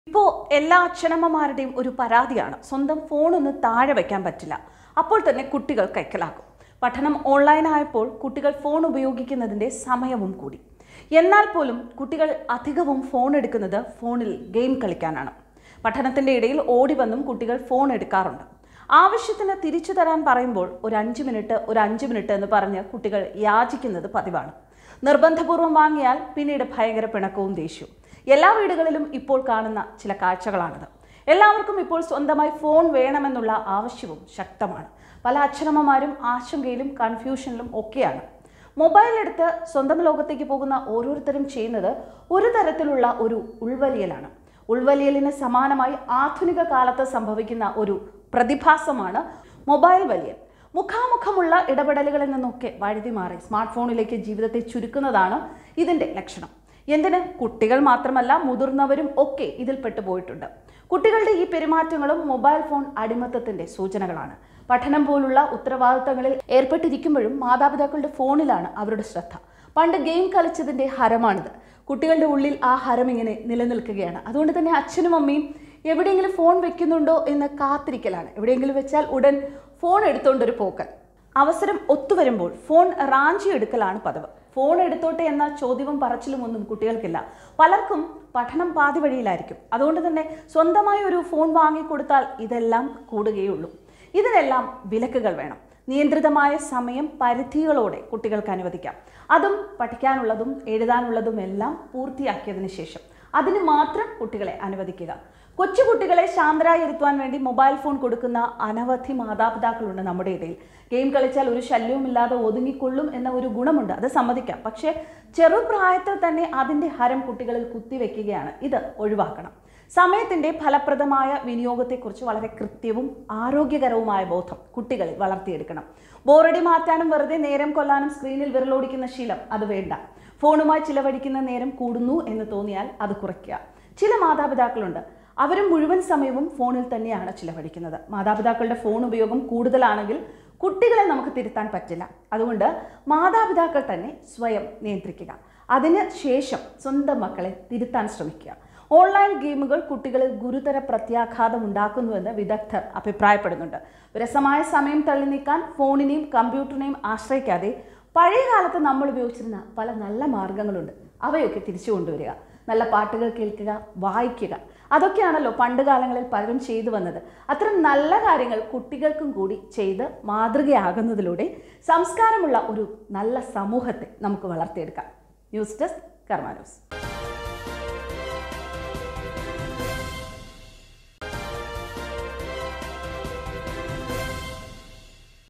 ഇപ്പോൾ എല്ലാ അച്ഛനമ്മമാരുടെയും ഒരു പരാതിയാണ് സ്വന്തം ഫോണൊന്ന് താഴെ വയ്ക്കാൻ പറ്റില്ല അപ്പോൾ തന്നെ കുട്ടികൾ കൈക്കലാക്കും പഠനം ഓൺലൈനായപ്പോൾ കുട്ടികൾ ഫോൺ ഉപയോഗിക്കുന്നതിൻ്റെ സമയവും കൂടി എന്നാൽ പോലും കുട്ടികൾ അധികവും ഫോൺ എടുക്കുന്നത് ഫോണിൽ ഗെയിം കളിക്കാനാണ് പഠനത്തിൻ്റെ ഇടയിൽ ഓടി വന്നും കുട്ടികൾ ഫോൺ എടുക്കാറുണ്ട് ആവശ്യത്തിന് തിരിച്ചു തരാൻ പറയുമ്പോൾ ഒരു അഞ്ച് മിനിറ്റ് ഒരു അഞ്ച് മിനിറ്റ് എന്ന് പറഞ്ഞ് കുട്ടികൾ യാചിക്കുന്നത് പതിവാണ് നിർബന്ധപൂർവ്വം വാങ്ങിയാൽ പിന്നീട് ഭയങ്കര പിണക്കവും ദേഷ്യവും എല്ലാ വീടുകളിലും ഇപ്പോൾ കാണുന്ന ചില കാഴ്ചകളാണിത് എല്ലാവർക്കും ഇപ്പോൾ സ്വന്തമായി ഫോൺ വേണമെന്നുള്ള ആവശ്യവും ശക്തമാണ് പല അച്ഛനമ്മമാരും ആശങ്കയിലും കൺഫ്യൂഷനിലും ഒക്കെയാണ് മൊബൈൽ എടുത്ത് സ്വന്തം ലോകത്തേക്ക് പോകുന്ന ഓരോരുത്തരും ചെയ്യുന്നത് ഒരു തരത്തിലുള്ള ഒരു ഉൾവലിയലാണ് ഉൾവലിയലിന് സമാനമായി ആധുനിക കാലത്ത് സംഭവിക്കുന്ന ഒരു പ്രതിഭാസമാണ് മൊബൈൽ വലിയൽ മുഖാമുഖമുള്ള ഇടപെടലുകളിൽ നിന്നൊക്കെ വഴുതി മാറി സ്മാർട്ട് ഫോണിലേക്ക് ജീവിതത്തെ ചുരുക്കുന്നതാണ് ഇതിൻ്റെ ലക്ഷണം എന്തിന് കുട്ടികൾ മാത്രമല്ല മുതിർന്നവരും ഒക്കെ ഇതിൽ പെട്ടുപോയിട്ടുണ്ട് കുട്ടികളുടെ ഈ പെരുമാറ്റങ്ങളും മൊബൈൽ ഫോൺ അടിമത്തത്തിന്റെ സൂചനകളാണ് പഠനം പോലുള്ള ഉത്തരവാദിത്തങ്ങളിൽ ഏർപ്പെട്ടിരിക്കുമ്പോഴും മാതാപിതാക്കളുടെ ഫോണിലാണ് അവരുടെ ശ്രദ്ധ പണ്ട് ഗെയിം കളിച്ചതിന്റെ ഹരമാണിത് കുട്ടികളുടെ ഉള്ളിൽ ആ ഹരം ഇങ്ങനെ നിലനിൽക്കുകയാണ് അതുകൊണ്ട് തന്നെ അച്ഛനും അമ്മയും എവിടെയെങ്കിലും ഫോൺ വെക്കുന്നുണ്ടോ എന്ന് കാത്തിരിക്കലാണ് എവിടെയെങ്കിലും വെച്ചാൽ ഉടൻ ഫോൺ എടുത്തോണ്ടൊരു പോക്കൽ അവസരം ഒത്തുവരുമ്പോൾ ഫോൺ റാഞ്ചി എടുക്കലാണ് പതിവ് ഫോൺ എടുത്തോട്ടെ എന്ന ചോദ്യവും പറച്ചിലും ഒന്നും കുട്ടികൾക്കില്ല പലർക്കും പഠനം പാതി വഴിയിലായിരിക്കും അതുകൊണ്ട് തന്നെ സ്വന്തമായി ഒരു ഫോൺ വാങ്ങിക്കൊടുത്താൽ ഇതെല്ലാം കൂടുകയുള്ളൂ ഇതിനെല്ലാം വിലക്കുകൾ വേണം നിയന്ത്രിതമായ സമയം പരിധികളോടെ കുട്ടികൾക്ക് അനുവദിക്കാം അതും പഠിക്കാനുള്ളതും എഴുതാനുള്ളതും എല്ലാം പൂർത്തിയാക്കിയതിനു ശേഷം അതിന് മാത്രം കുട്ടികളെ അനുവദിക്കുക കൊച്ചു കുട്ടികളെ ശാന്തരായി ഇരുത്തുവാൻ വേണ്ടി മൊബൈൽ ഫോൺ കൊടുക്കുന്ന അനവധി മാതാപിതാക്കളുണ്ട് നമ്മുടെ ഇടയിൽ ഗെയിം കളിച്ചാൽ ഒരു ശല്യവുമില്ലാതെ ഒതുങ്ങിക്കൊള്ളും എന്ന ഒരു ഗുണമുണ്ട് അത് സമ്മതിക്കാം പക്ഷേ ചെറുപ്രായത്തിൽ തന്നെ അതിൻ്റെ ഹരം കുട്ടികളിൽ കുത്തിവെക്കുകയാണ് ഇത് ഒഴിവാക്കണം സമയത്തിൻ്റെ ഫലപ്രദമായ വിനിയോഗത്തെക്കുറിച്ച് വളരെ കൃത്യവും ആരോഗ്യകരവുമായ ബോധം കുട്ടികളിൽ വളർത്തിയെടുക്കണം ബോറടി മാറ്റാനും വെറുതെ നേരം കൊല്ലാനും സ്ക്രീനിൽ വിരലോടിക്കുന്ന ശീലം അത് വേണ്ട ഫോണുമായി ചിലവഴിക്കുന്ന നേരം കൂടുന്നു എന്ന് തോന്നിയാൽ അത് കുറയ്ക്കുക ചില മാതാപിതാക്കളുണ്ട് അവരും മുഴുവൻ സമയവും ഫോണിൽ തന്നെയാണ് ചിലവഴിക്കുന്നത് മാതാപിതാക്കളുടെ ഫോൺ ഉപയോഗം കൂടുതലാണെങ്കിൽ കുട്ടികളെ നമുക്ക് തിരുത്താൻ പറ്റില്ല അതുകൊണ്ട് മാതാപിതാക്കൾ തന്നെ സ്വയം നിയന്ത്രിക്കുക അതിന് ശേഷം സ്വന്തം മക്കളെ തിരുത്താൻ ശ്രമിക്കുക ഓൺലൈൻ ഗെയിമുകൾ കുട്ടികളിൽ ഗുരുതര പ്രത്യാഘാതം ഉണ്ടാക്കുന്നുവെന്ന് വിദഗ്ധർ അഭിപ്രായപ്പെടുന്നുണ്ട് വിരസമായ സമയം തള്ളി നീക്കാൻ ഫോണിനെയും കമ്പ്യൂട്ടറിനെയും ആശ്രയിക്കാതെ പഴയ കാലത്ത് നമ്മൾ ഉപയോഗിച്ചിരുന്ന പല നല്ല മാർഗങ്ങളുണ്ട് അവയൊക്കെ തിരിച്ചു കൊണ്ടുവരിക നല്ല പാട്ടുകൾ കേൾക്കുക വായിക്കുക അതൊക്കെയാണല്ലോ പണ്ട് കാലങ്ങളിൽ പലരും ചെയ്തു വന്നത് അത്തരം നല്ല കാര്യങ്ങൾ കുട്ടികൾക്കും കൂടി ചെയ്ത് മാതൃകയാകുന്നതിലൂടെ സംസ്കാരമുള്ള ഒരു നല്ല സമൂഹത്തെ നമുക്ക് വളർത്തിയെടുക്കാം ന്യൂസ് ഡെസ്ക് കർമാ ന്യൂസ്